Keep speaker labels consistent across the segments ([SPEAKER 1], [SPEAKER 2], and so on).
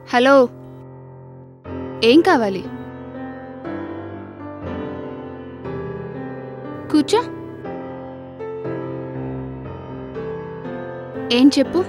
[SPEAKER 1] Hello ఏం కావాలి కూర్చో ఏం చెప్పు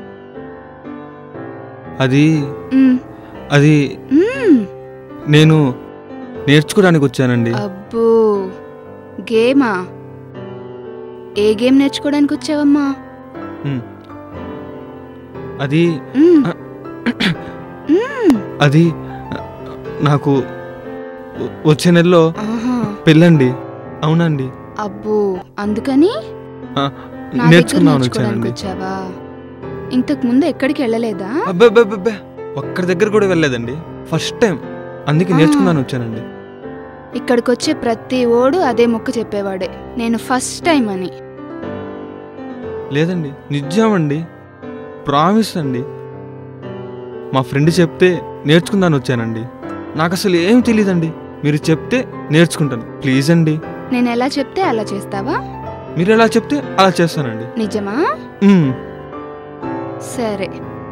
[SPEAKER 2] అది
[SPEAKER 1] మ్,
[SPEAKER 2] అది
[SPEAKER 1] మ్,
[SPEAKER 2] నేను నేర్చుకోవడానికి వచ్చానండి
[SPEAKER 1] అబ్బో గేమా ఏ గేమ్ నేర్చుకోవడానికి వచ్చావమ్మా
[SPEAKER 2] ఉమ్. అది
[SPEAKER 1] మ్,
[SPEAKER 2] ఆ.
[SPEAKER 1] మ్,
[SPEAKER 2] అది నాకు వ- వచ్చే నెలలో
[SPEAKER 1] ఆహా
[SPEAKER 2] పెళ్ళండి అవునండి
[SPEAKER 1] అబ్బో అందుకని
[SPEAKER 2] ఆ,
[SPEAKER 1] నా దగ్గర
[SPEAKER 2] నేర్చుకుందామని
[SPEAKER 1] నేర్చుకోవడానికి
[SPEAKER 2] వచ్చానండి
[SPEAKER 1] వచ్చావా ఇంతకు ముందు ఎక్కడికి వెళ్ళలేదా
[SPEAKER 2] అబ్బబ్బబ్బబ్బే ఒక్కడి దగ్గర కూడా వెళ్ళలేదండి ఫస్ట్ టైం అందుకే
[SPEAKER 1] ఆ.
[SPEAKER 2] నేర్చుకుందామని వచ్చానండి
[SPEAKER 1] ఇక్కడికి వచ్చే ప్రతి ఓడు అదే మొక్క చెప్పేవాడే నేను ఫస్ట్ టైం అని
[SPEAKER 2] లేదండి నిజమండి ప్రామిస్ అండి మా ఫ్రెండ్ చెప్తే నేర్చుకుందామని వచ్చానండి నాకు అసలు ఏం తెలియదండి మీరు చెప్తే నేర్చుకుంటాను ప్లీజ్ అండి
[SPEAKER 1] నేను ఎలా చెప్తే అలా చేస్తావా
[SPEAKER 2] మీరు ఎలా చెప్తే అలా చేస్తానండి
[SPEAKER 1] నిజమా
[SPEAKER 2] ఉమ్.
[SPEAKER 1] సరే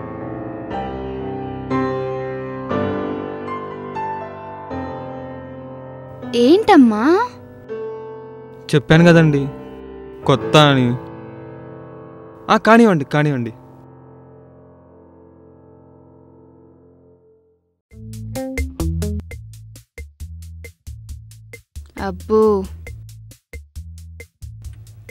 [SPEAKER 1] ఏంటమ్మా
[SPEAKER 2] చెప్పాను కదండి కొత్త అని ఆ కానివ్వండి కానివ్వండి
[SPEAKER 1] అబ్బో